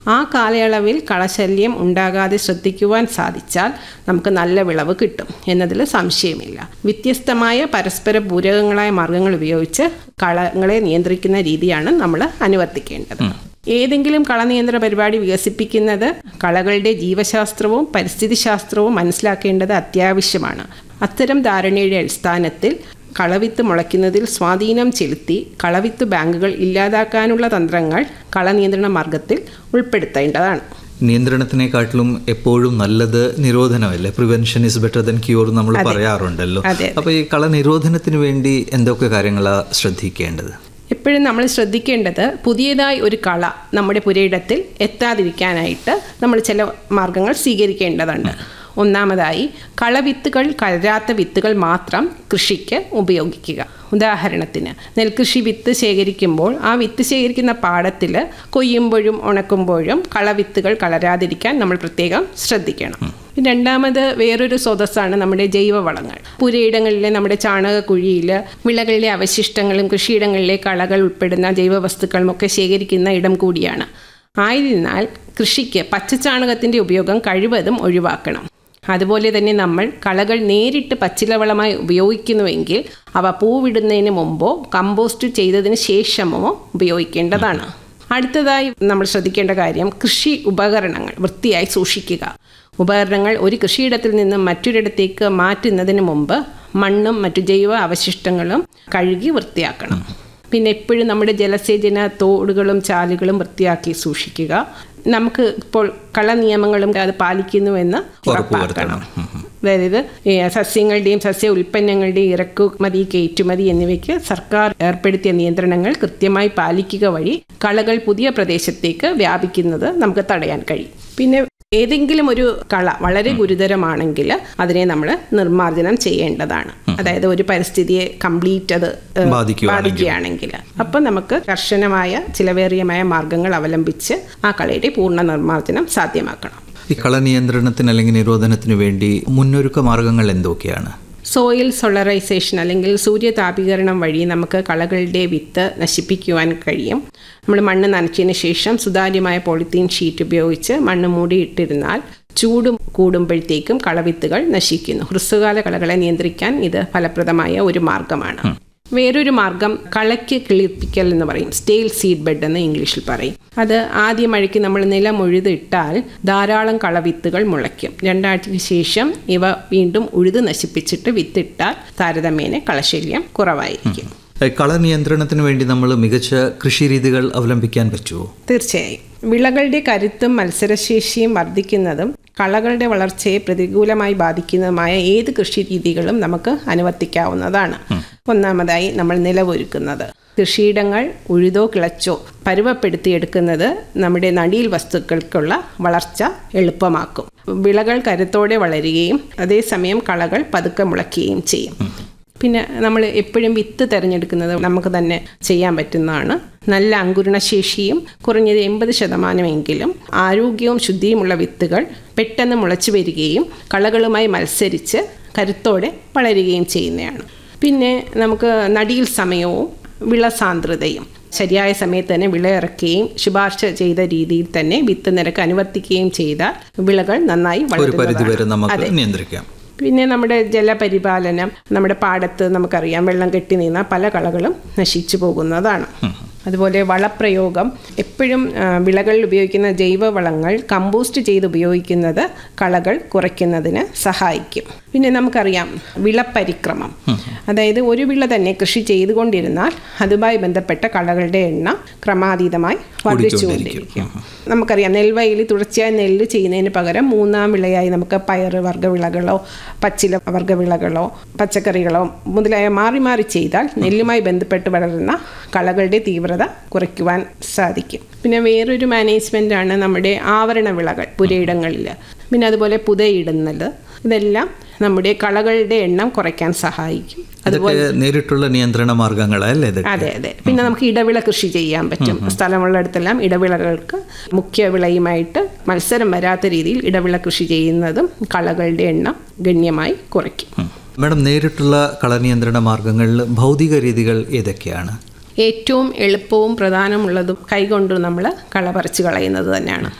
ആ കാലയളവിൽ കളശല്യം ഉണ്ടാകാതെ ശ്രദ്ധിക്കുവാൻ സാധിച്ചാൽ നമുക്ക് നല്ല വിളവ് കിട്ടും എന്നതിൽ സംശയമില്ല വ്യത്യസ്തമായ പരസ്പര പൂരകങ്ങളായ മാർഗങ്ങൾ ഉപയോഗിച്ച് കളങ്ങളെ നിയന്ത്രിക്കുന്ന രീതിയാണ് നമ്മൾ അനുവർത്തിക്കേണ്ടത് ഏതെങ്കിലും കളനിയന്ത്രണ പരിപാടി വികസിപ്പിക്കുന്നത് കളകളുടെ ജീവശാസ്ത്രവും പരിസ്ഥിതി ശാസ്ത്രവും മനസ്സിലാക്കേണ്ടത് അത്യാവശ്യമാണ് അത്തരം ധാരണയുടെ അടിസ്ഥാനത്തിൽ കളവിത്ത് മുളയ്ക്കുന്നതിൽ സ്വാധീനം ചെലുത്തി കളവിത്ത് ബാങ്കുകൾ ഇല്ലാതാക്കാനുള്ള തന്ത്രങ്ങൾ കളനിയന്ത്രണ മാർഗത്തിൽ ഉൾപ്പെടുത്തേണ്ടതാണ് നിയന്ത്രണത്തിനെക്കാട്ടിലും എപ്പോഴും നല്ലത് നിരോധനമല്ലേ prevention is better than cure നമ്മൾ പറയാറുണ്ടല്ലോ അതെ, അപ്പോൾ ഈ കള നിരോധനത്തിന് വേണ്ടി എന്തൊക്കെ കാര്യങ്ങളാണ് ശ്രദ്ധിക്കേണ്ടത് എപ്പോഴും നമ്മൾ ശ്രദ്ധിക്കേണ്ടത് പുതിയതായി ഒരു കള നമ്മുടെ പുരയിടത്തിൽ എത്താതിരിക്കാനായിട്ട് നമ്മൾ ചില മാർഗങ്ങൾ സ്വീകരിക്കേണ്ടതുണ്ട് ഒന്നാമതായി കളവിത്തുകൾ കലരാത്ത വിത്തുകൾ മാത്രം കൃഷിക്ക് ഉപയോഗിക്കുക ഉദാഹരണത്തിന് നെൽകൃഷി വിത്ത് ശേഖരിക്കുമ്പോൾ ആ വിത്ത് ശേഖരിക്കുന്ന പാടത്തിൽ കൊയ്യുമ്പോഴും ഉണക്കുമ്പോഴും കളവിത്തുകൾ കളരാതിരിക്കാൻ നമ്മൾ പ്രത്യേകം ശ്രദ്ധിക്കണം രണ്ടാമത് വേറൊരു സ്രോതസ്സാണ് നമ്മുടെ ജൈവവളങ്ങൾ പുരയിടങ്ങളിലെ നമ്മുടെ ചാണകക്കുഴിയിൽ വിളകളിലെ അവശിഷ്ടങ്ങളും കൃഷിയിടങ്ങളിലെ കളകൾ ഉൾപ്പെടുന്ന ജൈവവസ്തുക്കളും ഒക്കെ ശേഖരിക്കുന്ന ഇടം കൂടിയാണ് ആയതിനാൽ കൃഷിക്ക് പച്ചച്ചാണകത്തിൻ്റെ ഉപയോഗം കഴിവതും ഒഴിവാക്കണം അതുപോലെ തന്നെ നമ്മൾ കളകൾ നേരിട്ട് പച്ചിലവളമായി ഉപയോഗിക്കുന്നുവെങ്കിൽ അവ പൂവിടുന്നതിന് മുമ്പോ കമ്പോസ്റ്റ് ചെയ്തതിന് ശേഷമോ ഉപയോഗിക്കേണ്ടതാണ് അടുത്തതായി നമ്മൾ ശ്രദ്ധിക്കേണ്ട കാര്യം കൃഷി ഉപകരണങ്ങൾ വൃത്തിയായി സൂക്ഷിക്കുക ഉപകരണങ്ങൾ ഒരു കൃഷിയിടത്തിൽ നിന്നും മറ്റൊരിടത്തേക്ക് മാറ്റുന്നതിന് മുമ്പ് മണ്ണും മറ്റു ജൈവ അവശിഷ്ടങ്ങളും കഴുകി വൃത്തിയാക്കണം പിന്നെ എപ്പോഴും നമ്മുടെ ജലസേചന തോടുകളും ചാലുകളും വൃത്തിയാക്കി സൂക്ഷിക്കുക നമുക്ക് ഇപ്പോൾ കള നിയമങ്ങളും അത് പാലിക്കുന്നുവെന്ന് ഉറപ്പാക്കണം അതായത് ഈ സസ്യങ്ങളുടെയും സസ്യ ഉൽപ്പന്നങ്ങളുടെയും ഇറക്കുമതി കയറ്റുമതി എന്നിവയ്ക്ക് സർക്കാർ ഏർപ്പെടുത്തിയ നിയന്ത്രണങ്ങൾ കൃത്യമായി പാലിക്കുക വഴി കളകൾ പുതിയ പ്രദേശത്തേക്ക് വ്യാപിക്കുന്നത് നമുക്ക് തടയാൻ കഴിയും പിന്നെ ഏതെങ്കിലും ഒരു കള വളരെ ഗുരുതരമാണെങ്കിൽ അതിനെ നമ്മൾ നിർമ്മാർജ്ജനം ചെയ്യേണ്ടതാണ് അതായത് ഒരു പരിസ്ഥിതിയെ കംപ്ലീറ്റ് അത് ഏഹ്, ബാധിക്കുകയാണെങ്കിൽ. ബാധിക്കുകയാണെങ്കിൽ അപ്പം നമുക്ക് കർശനമായ ചിലവേറിയമായ മാർഗങ്ങൾ അവലംബിച്ച് ആ കളയുടെ പൂർണ്ണ നിർമ്മാർജ്ജനം സാധ്യമാക്കണം ഈ കള നിയന്ത്രണത്തിന് അല്ലെങ്കിൽ നിരോധനത്തിന് വേണ്ടി മുന്നൊരുക്ക മാർഗങ്ങൾ എന്തൊക്കെയാണ് സോയിൽ സോളറൈസേഷൻ അല്ലെങ്കിൽ സൂര്യതാപീകരണം വഴി നമുക്ക് കളകളുടെ വിത്ത് നശിപ്പിക്കുവാൻ കഴിയും നമ്മൾ മണ്ണ് നനച്ചതിന് ശേഷം സുതാര്യമായ പോളിത്തീൻ ഷീറ്റ് ഉപയോഗിച്ച് മണ്ണ് മൂടിയിട്ടിരുന്നാൽ ചൂട് കൂടുമ്പോഴത്തേക്കും കളവിത്തുകൾ നശിക്കുന്നു ഹ്രസ്വകാല കളകളെ നിയന്ത്രിക്കാൻ ഇത് ഫലപ്രദമായ ഒരു മാർഗമാണ് വേറൊരു മാർഗം കളയ്ക്ക് കിളിപ്പിക്കൽ എന്ന് പറയും സ്റ്റേൽ സീഡ് ബെഡ് എന്ന് ഇംഗ്ലീഷിൽ പറയും അത് ആദ്യ മഴയ്ക്ക് നമ്മൾ നിലം ഉഴുതിട്ടാൽ ധാരാളം കളവിത്തുകൾ മുളയ്ക്കും രണ്ടാഴ്ചയ്ക്ക് ശേഷം ഇവ വീണ്ടും ഉഴുത് നശിപ്പിച്ചിട്ട് വിത്തിട്ടാൽ താരതമ്യേന കളശല്യം കുറവായിരിക്കും ഏ, കള നിയന്ത്രണത്തിന് വേണ്ടി നമ്മൾ മികച്ച കൃഷി രീതികൾ അവലംബിക്കാൻ പറ്റുമോ തീർച്ചയായും വിളകളുടെ കരുത്തും മത്സരശേഷിയും വർദ്ധിക്കുന്നതും കളകളുടെ വളർച്ചയെ പ്രതികൂലമായി ബാധിക്കുന്നതുമായ ഏത് കൃഷി രീതികളും നമുക്ക് അനുവർത്തിക്കാവുന്നതാണ് ഒന്നാമതായി നമ്മൾ നിലവൊരുക്കുന്നത് കൃഷിയിടങ്ങൾ ഉഴുതോ കിളച്ചോ പരുവപ്പെടുത്തിയെടുക്കുന്നത് നമ്മുടെ നടീൽ വസ്തുക്കൾക്കുള്ള വളർച്ച എളുപ്പമാക്കും വിളകൾ കരുത്തോടെ വളരുകയും അതേസമയം കളകൾ പതുക്കെ മുളയ്ക്കുകയും ചെയ്യും പിന്നെ നമ്മൾ എപ്പോഴും വിത്ത് തിരഞ്ഞെടുക്കുന്നത് നമുക്ക് തന്നെ ചെയ്യാൻ പറ്റുന്നതാണ് നല്ല അങ്കുരണശേഷിയും കുറഞ്ഞത് എൺപത് ശതമാനമെങ്കിലും ആരോഗ്യവും ശുദ്ധിയുമുള്ള വിത്തുകൾ പെട്ടെന്ന് മുളച്ചു വരികയും കളകളുമായി മത്സരിച്ച് കരുത്തോടെ വളരുകയും ചെയ്യുന്നതാണ് പിന്നെ നമുക്ക് നടീൽ സമയവും വിള സാന്ദ്രതയും ശരിയായ സമയത്ത് തന്നെ വിള ഇറക്കുകയും ശുപാർശ ചെയ്ത രീതിയിൽ തന്നെ വിത്ത് നിരക്ക് അനുവർത്തിക്കുകയും ചെയ്താൽ വിളകൾ നന്നായി ഒരു പരിധി വരെ വളരുന്നതാണ് നമുക്ക് അതെ നിയന്ത്രിക്കാം പിന്നെ നമ്മുടെ ജലപരിപാലനം നമ്മുടെ പാടത്ത് നമുക്കറിയാം വെള്ളം കെട്ടി നിന്ന പല കളകളും നശിച്ചു പോകുന്നതാണ് അതുപോലെ വളപ്രയോഗം എപ്പോഴും ആ, വിളകളിൽ ഉപയോഗിക്കുന്ന ജൈവവളങ്ങൾ കമ്പോസ്റ്റ് ചെയ്ത് ഉപയോഗിക്കുന്നത് കളകൾ കുറയ്ക്കുന്നതിന് സഹായിക്കും പിന്നെ നമുക്കറിയാം വിളപരിക്രമം അതായത് ഒരു വിള തന്നെ കൃഷി ചെയ്തുകൊണ്ടിരുന്നാൽ അതുമായി ബന്ധപ്പെട്ട കളകളുടെ എണ്ണം ക്രമാതീതമായി വർദ്ധിച്ചുകൊണ്ടിരിക്കും നമുക്കറിയാം നെൽവയലിൽ തുടർച്ചയായി നെല്ല് ചെയ്യുന്നതിന് പകരം മൂന്നാം വിളയായി നമുക്ക് പയർ വർഗ്ഗവിളകളോ പച്ചില വർഗ്ഗവിളകളോ പച്ചക്കറികളോ മുതലായ മാറി മാറി ചെയ്താൽ നെല്ലുമായി ബന്ധപ്പെട്ട് വളരുന്ന കളകളുടെ തീവ്രത കുറയ്ക്കുവാൻ സാധിക്കും പിന്നെ വേറൊരു മാനേജ്മെൻ്റ് ആണ് നമ്മുടെ ആവരണ വിളകൾ പുരയിടങ്ങളിൽ പിന്നെ അതുപോലെ പുതയിടുന്നത് ഇതെല്ലാം നമ്മുടെ കളകളുടെ എണ്ണം കുറയ്ക്കാൻ സഹായിക്കും ഇതൊക്കെ നേരിട്ടുള്ള നിയന്ത്രണ മാർഗങ്ങളല്ലേ ഇതൊക്കെ അതെ അതെ പിന്നെ നമുക്ക് ഇടവിള കൃഷി ചെയ്യാൻ പറ്റും സ്ഥലമുള്ളിടത്തെല്ലാം ഇടവിളകൾക്ക് മുഖ്യ വിളയുമായിട്ട് മത്സരം വരാത്ത രീതിയിൽ ഇടവിള കൃഷി ചെയ്യുന്നതും കളകളുടെ എണ്ണം ഗണ്യമായി കുറയ്ക്കും മാഡം നേരിട്ടുള്ള കള നിയന്ത്രണ മാർഗങ്ങളിൽ ഭൗതിക രീതികൾ ഏതൊക്കെയാണ് ഏറ്റവും എളുപ്പവും പ്രധാനമുള്ളതും കൈകൊണ്ട് നമ്മൾ കള പറിച്ച് കളയുന്നത് തന്നെയാണ്